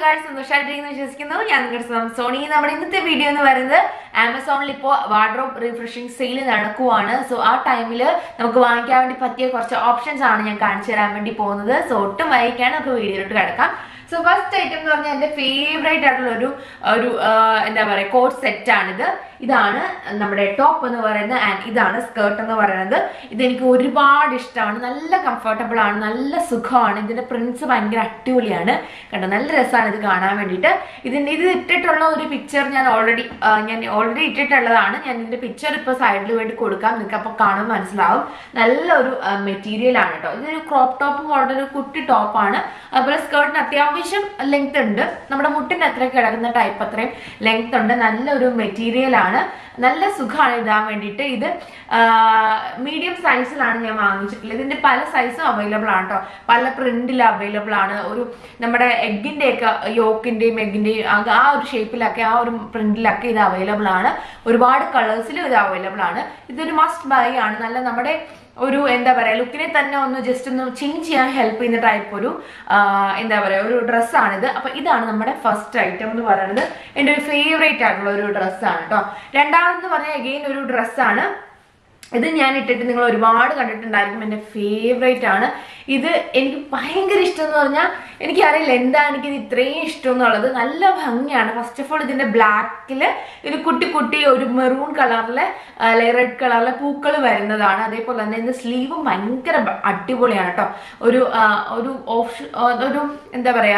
guys സന്തോഷമായിട്ടിരിക്കുന്നു വിശ്വസിക്കുന്നു ഞാൻ നിങ്ങളുടെ സ്വന്തം സോണി നമ്മുടെ ഇന്നത്തെ വീഡിയോ എന്ന് പറയുന്നത് ആമസോണിൽ ഇപ്പോൾ വാർഡ്രോബ് റിഫ്രഷിംഗ് സെയിൽ നടക്കുവാണ് സോ ആ ടൈമിൽ നമുക്ക് വാങ്ങിക്കാൻ വേണ്ടി പറ്റിയ കുറച്ച് ഓപ്ഷൻസ് ആണ് ഞാൻ കാണിച്ചു തരാൻ വേണ്ടി പോകുന്നത് സോ ഒട്ടും വൈകിക്കാൻ നമുക്ക് വീഡിയോയിലോട്ട് കിടക്കാം സോ ഫസ്റ്റ് ഐറ്റം എന്ന് പറഞ്ഞാൽ എൻ്റെ ഫേവറേറ്റ് ആയിട്ടുള്ള ഒരു ഒരു ആ, എന്താ പറയുക കോട്ട് സെറ്റ് ആണിത് ഇതാണ് നമ്മുടെ ടോപ്പ് എന്ന് പറയുന്നത് ആൻഡ് ഇതാണ് സ്കേർട്ട് എന്ന് പറയുന്നത് ഇതെനിക്ക് ഒരുപാട് ഇഷ്ടമാണ് നല്ല കംഫർട്ടബിൾ ആണ് നല്ല സുഖമാണ് ഇതിന്റെ പ്രിന്റ്സ് ഭയങ്കര അടിപൊളിയാണ് കണ്ടോ നല്ല രസമാണ് ഇത് കാണാൻ വേണ്ടിയിട്ട് ഇതിന്റെ ഇത് ഇട്ടിട്ടുള്ള ഒരു പിക്ചർ ഞാൻ ഓൾറെഡി ഞാൻ ഓൾറെഡി ഇട്ടിട്ടുള്ളതാണ് ഞാൻ ഇതിന്റെ പിക്ചർ ഇപ്പൊ സൈഡിൽ വേണ്ടി കൊടുക്കാം നിങ്ങൾക്ക് അപ്പോൾ കാണുമ്പോൾ മനസ്സിലാവും നല്ലൊരു മെറ്റീരിയൽ ആണ് കേട്ടോ ഇതൊരു ക്രോപ്പ് ടോപ്പ് മോഡൽ ഒരു കുട്ടി ടോപ്പാണ് അതുപോലെ സ്കേർട്ടിന് അത്യാവശ്യം ലെങ്ത് ഉണ്ട് നമ്മുടെ മുട്ടിന്റെ അത്ര കിടക്കുന്ന ടൈപ്പ് അത്രയും ലെങ്ത് ഉണ്ട് നല്ലൊരു മെറ്റീരിയൽ ആണ് നല്ല സുഖമാണ് ഇടാൻ വേണ്ടിയിട്ട് ഇത് മീഡിയം സൈസിലാണ് ഞാൻ വാങ്ങിച്ചിട്ടുള്ളത് ഇതിന്റെ പല സൈസും അവൈലബിൾ ആണ് കേട്ടോ പല പ്രിന്റിൽ അവൈലബിൾ ആണ് ഒരു നമ്മുടെ എഗിന്റെ ഒക്കെ യോക്കിന്റെയും എഗിന്റെയും ആ ഒരു ഷേപ്പിലൊക്കെ ആ ഒരു പ്രിന്റിലൊക്കെ ഇത് അവൈലബിൾ ആണ് ഒരുപാട് കളേഴ്സിലും ഇത് അവൈലബിൾ ആണ് ഇതൊരു മസ്റ്റ് ബൈ ആണ് നല്ല നമ്മുടെ ഒരു എന്താ പറയാ ലുക്കിനെ തന്നെ ഒന്ന് ജസ്റ്റ് ഒന്ന് ചേഞ്ച് ചെയ്യാൻ ഹെൽപ്പ് ചെയ്യുന്ന ടൈപ്പ് ഒരു ആ, എന്താ പറയാ ഒരു ഡ്രസ്സാണിത് അപ്പൊ ഇതാണ് നമ്മുടെ ഫസ്റ്റ് ഐറ്റം എന്ന് പറയുന്നത് എൻ്റെ ഒരു ഫേവറേറ്റ് ആയിട്ടുള്ള ഒരു ഡ്രസ്സാണ് കേട്ടോ രണ്ടാമതെന്ന് പറഞ്ഞാൽ അഗെയിൻ ഒരു ഡ്രസ്സാണ് ഇത് ഞാൻ ഇട്ടിട്ട് നിങ്ങൾ ഒരുപാട് കണ്ടിട്ടുണ്ടായിരിക്കും എൻ്റെ ഫേവറേറ്റ് ആണ് ഇത് എനിക്ക് ഭയങ്കര ഇഷ്ടം എന്ന് പറഞ്ഞാൽ എനിക്കറിയില്ല എന്താണ് എനിക്കിത് ഇത്രയും ഇഷ്ടം എന്നുള്ളത് നല്ല ഭംഗിയാണ് ഫസ്റ്റ് ഓഫ് ഓൾ ഇതിന്റെ ബ്ലാക്കിൽ ഒരു കുട്ടി കുട്ടി ഒരു മെറൂൺ കളറിലെ റെഡ് കളറിലെ പൂക്കൾ വരുന്നതാണ് അതേപോലെ തന്നെ ഇതിന്റെ സ്ലീവും ഭയങ്കര ബ- അടിപൊളിയാണ് കേട്ടോ ഒരു ആ, ഒരു ഓഫ് ഒരു എന്താ പറയാ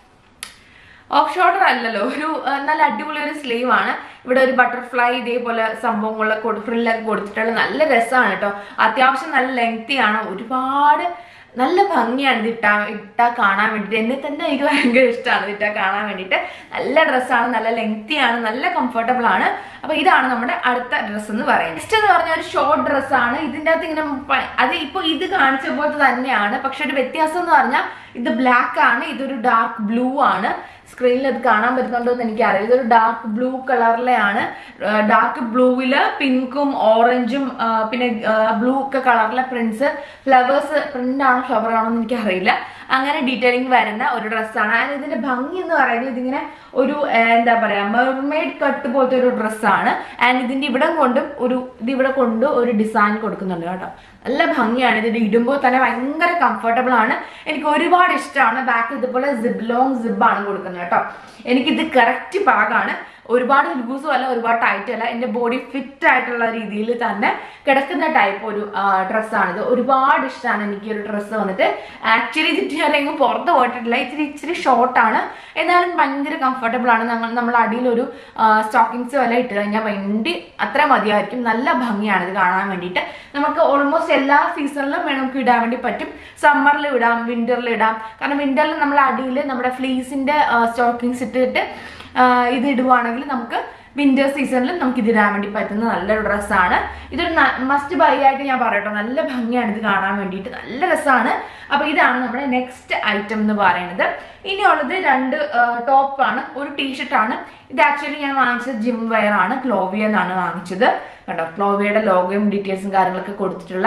ഓഫ് ഷോൾഡർ അല്ലല്ലോ ഒരു ആ, നല്ല അടിപൊളി ഒരു സ്ലീവ് ആണ് ഇവിടെ ഒരു ബട്ടർഫ്ലൈ ഇതേപോലെ സംഭവങ്ങളൊക്കെ ഫ്രില്ലൊക്കെ കൊടുത്തിട്ടുള്ള നല്ല രസമാണ് കേട്ടോ അത്യാവശ്യം നല്ല ലെങ്തി ആണ് ഒരുപാട് നല്ല ഭംഗിയാണ് ഇത് ഇട്ടാ ഇട്ടാ കാണാൻ വേണ്ടിയിട്ട് എന്നെ തന്നെ എനിക്ക് ഭയങ്കര ഇഷ്ടമാണ് ഇത് ഇട്ടാ കാണാൻ വേണ്ടിയിട്ട് നല്ല ഡ്രസ്സാണ് നല്ല ലെങ്തി ആണ് നല്ല കംഫർട്ടബിൾ ആണ് അപ്പൊ ഇതാണ് നമ്മുടെ അടുത്ത ഡ്രസ്സ് എന്ന് പറയുന്നത് നെക്സ്റ്റ് എന്ന് പറഞ്ഞാൽ ഒരു ഷോർട്ട് ഡ്രസ്സാണ് ഇതിൻ്റെ അകത്ത് ഇങ്ങനെ പ- അത് ഇപ്പൊ ഇത് കാണിച്ച പോലത്തെ തന്നെയാണ് പക്ഷെ ഒരു വ്യത്യാസം എന്ന് പറഞ്ഞാൽ ഇത് ബ്ലാക്ക് ആണ് ഇതൊരു ഡാർക്ക് ബ്ലൂ ആണ് സ്ക്രീനിൽ അത് കാണാൻ പറ്റുന്നുണ്ടോ എന്ന് എനിക്കറിയില്ല ഇതൊരു ഡാർക്ക് ബ്ലൂ കളറിലെയാണ് ഡാർക്ക് ബ്ലൂവില് പിങ്കും ഓറഞ്ചും ആ, പിന്നെ ബ്ലൂ ഒക്കെ കളറിലെ പ്രിന്റ്സ് ഫ്ലവേഴ്സ് പ്രിന്റ് ആണോ ഫ്ലവർ ആണോ എന്ന് എനിക്കറിയില്ല അങ്ങനെ ഡീറ്റെയിലിംഗ് വരുന്ന ഒരു ഡ്രസ്സാണ് ആൻഡ് ഇതിന്റെ ഭംഗി എന്ന് പറയുന്നത് ഇതിങ്ങനെ ഒരു ആ, എന്താ പറയാ മെർമെയ്ഡ് കട്ട് പോലത്തെ ഒരു ഡ്രസ്സാണ് ആൻഡ് ഇതിന്റെ ഇവിടെ കൊണ്ടും ഒരു ഇത് ഇവിടെ കൊണ്ട് ഒരു ഡിസൈൻ കൊടുക്കുന്നുണ്ട് കേട്ടോ നല്ല ഭംഗിയാണ് ഇത് ഇടുമ്പോൾ തന്നെ ഭയങ്കര കംഫർട്ടബിൾ ആണ് എനിക്ക് ഒരുപാട് ഇഷ്ടമാണ് ബാക്ക് ഇതുപോലെ സിബ് ലോങ് സിബാണ് കൊടുക്കുന്നത് കേട്ടോ എനിക്കിത് കറക്റ്റ് പാകാണ് ഒരുപാട് ലൂസും അല്ല ഒരുപാട് ടൈറ്റും അല്ല എൻ്റെ ബോഡി ഫിറ്റ് ആയിട്ടുള്ള രീതിയിൽ തന്നെ കിടക്കുന്ന ടൈപ്പ് ഒരു ഡ്രസ്സാണിത് ഒരുപാട് ഇഷ്ടമാണ് എനിക്ക് ഈ ഒരു ഡ്രസ്സ് വന്നിട്ട് ആക്ച്വലി ഇതിട്ട് ഞാൻ എങ്ങും പുറത്ത് പോയിട്ടില്ല ഇച്ചിരി ഇച്ചിരി ഷോർട്ടാണ് എന്നാലും ഭയങ്കര കംഫർട്ടബിൾ ആണ് ഞങ്ങൾ നമ്മൾ അടിയിലൊരു സ്റ്റോക്കിങ്സ് വല്ല ഇട്ട് കഴിഞ്ഞാൽ വേണ്ടി അത്ര മതിയായിരിക്കും നല്ല ഭംഗിയാണ് ഇത് കാണാൻ വേണ്ടിയിട്ട് നമുക്ക് ഓൾമോസ്റ്റ് എല്ലാ സീസണിലും വേണം നമുക്ക് ഇടാൻ വേണ്ടി പറ്റും സമ്മറിൽ ഇടാം വിന്ററിൽ ഇടാം കാരണം വിന്ററിൽ നമ്മൾ അടിയിൽ നമ്മുടെ ഫ്ലീസിന്റെ സ്റ്റോക്കിങ്സ് ഇട്ടിട്ട് ആ, ഇത് ഇടുവാണെങ്കിൽ നമുക്ക് വിന്റർ സീസണിൽ നമുക്ക് ഇത് ഇടാൻ വേണ്ടി പറ്റുന്ന നല്ലൊരു ഡ്രസ്സാണ് ഇതൊരു മസ്റ്റ് ബൈ ആയിട്ട് ഞാൻ പറയട്ടോ നല്ല ഭംഗിയാണ് ഇത് കാണാൻ വേണ്ടിയിട്ട് നല്ല രസമാണ് അപ്പൊ ഇതാണ് നമ്മുടെ നെക്സ്റ്റ് ഐറ്റം എന്ന് പറയുന്നത് ഇനിയുള്ളത് രണ്ട് ടോപ്പാണ് ഒരു ടീഷർട്ടാണ് ഇത് ആക്ച്വലി ഞാൻ വാങ്ങിച്ചത് ജിം വെയർ ആണ് ക്ലോവിയ എന്നാണ് വാങ്ങിച്ചത് കേട്ടോ ക്ലോവിയയുടെ ലോഗോയും ഡീറ്റെയിൽസും കാര്യങ്ങളൊക്കെ കൊടുത്തിട്ടുള്ള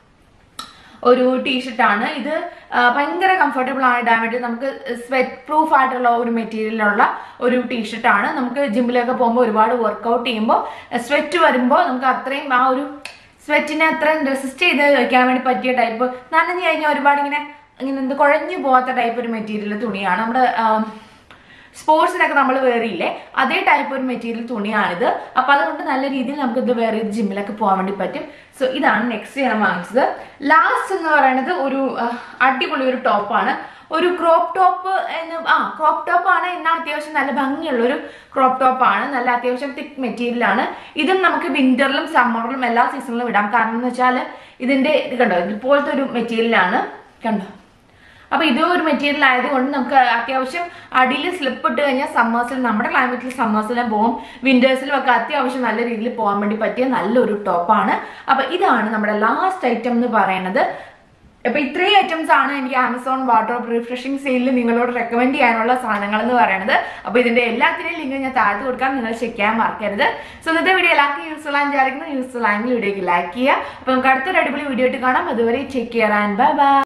ഒരു ടീഷർട്ടാണ് ഇത് ആ, ഭയങ്കര കംഫർട്ടബിൾ ആണ് ഇടാൻ വേണ്ടി നമുക്ക് സ്വെറ്റ് പ്രൂഫ് ആയിട്ടുള്ള ഒരു മെറ്റീരിയലുള്ള ഒരു ടീഷർട്ടാണ് നമുക്ക് ജിമ്മിലൊക്കെ പോകുമ്പോൾ ഒരുപാട് വർക്കൗട്ട് ചെയ്യുമ്പോൾ സ്വെറ്റ് വരുമ്പോൾ നമുക്ക് അത്രയും ആ ഒരു സ്വെറ്റിനെ അത്രയും റെസിസ്റ്റ് ചെയ്ത് വയ്ക്കാൻ വേണ്ടി പറ്റിയ ടൈപ്പ് നനഞ്ഞു കഴിഞ്ഞാൽ ഒരുപാട് ഇങ്ങനെ ഇങ്ങനെ എന്ത് കുഴഞ്ഞു പോകാത്ത ടൈപ്പ് ഒരു മെറ്റീരിയൽ തുണിയാണ് നമ്മുടെ ആ, സ്പോർട്സിനൊക്കെ നമ്മൾ വേറിയില്ലേ അതേ ടൈപ്പ് ഒരു മെറ്റീരിയൽ തുണിയാണിത് അപ്പൊ അതുകൊണ്ട് നല്ല രീതിയിൽ നമുക്ക് ഇത് വേറെ ജിമ്മിലൊക്കെ പോകാൻ വേണ്ടി പറ്റും സോ ഇതാണ് നെക്സ്റ്റ് ഞാൻ വാങ്ങിച്ചത് ലാസ്റ്റ് എന്ന് പറയുന്നത് ഒരു ആ, അടിപൊളി ഒരു ടോപ്പാണ് ഒരു ക്രോപ്പ് ടോപ്പ് എന്ന് ആ ക്രോപ്പ് ടോപ്പ് ആണ് എന്നാൽ അത്യാവശ്യം നല്ല ഭംഗിയുള്ള ഒരു ക്രോപ്പ് ടോപ്പ് ആണ് നല്ല അത്യാവശ്യം തിക്ക് മെറ്റീരിയൽ ആണ് ഇതും നമുക്ക് വിന്ററിലും സമ്മറിലും എല്ലാ സീസണിലും ഇടാം കാരണം എന്ന് വെച്ചാൽ ഇതിന്റെ ഇത് കണ്ടോ ഇതുപോലത്തെ ഒരു മെറ്റീരിയലാണ് കണ്ടോ അപ്പൊ ഇത് ഒരു മെറ്റീരിയൽ ആയതുകൊണ്ട് നമുക്ക് അത്യാവശ്യം അടിയിൽ സ്ലിപ്പ് ഇട്ട് കഴിഞ്ഞാൽ സമ്മേഴ്സിൽ നമ്മുടെ ക്ലൈമറ്റിൽ സമ്മേഴ്സിലും പോകും വിന്റേഴ്സിലും ഒക്കെ അത്യാവശ്യം നല്ല രീതിയിൽ പോകാൻ വേണ്ടി പറ്റിയ നല്ലൊരു ടോപ്പാണ് അപ്പൊ ഇതാണ് നമ്മുടെ ലാസ്റ്റ് ഐറ്റം എന്ന് പറയുന്നത് അപ്പൊ ഇത്രയും ഐറ്റംസ് ആണ് എനിക്ക് ആമസോൺ വാട്ടർ റിഫ്രഷിംഗ് സെയിലിൽ നിങ്ങളോട് റെക്കമെൻഡ് ചെയ്യാനുള്ള സാധനങ്ങൾ എന്ന് പറയുന്നത് അപ്പൊ ഇതിന്റെ എല്ലാത്തിനെയും ലിങ്ക് ഞാൻ താഴ്ത്തു കൊടുക്കാം നിങ്ങൾ ചെക്ക് ചെയ്യാൻ മറക്കരുത് സോ ഇന്നത്തെ വീഡിയോ എല്ലാവർക്കും യൂസ്ഫുൾ ആയി വിചാരിക്കുന്നു യൂസ്ഫുൾ ആയെങ്കിൽ വീഡിയോക്ക് ലൈക്ക് ചെയ്യുക അപ്പൊ നമുക്ക് അടുത്തൊരു അടിപൊളി വീഡിയോ ആയിട്ട് കാണാം അതുവരെ ചെക്ക് ചെയ്യാൻ ബൈ ബൈ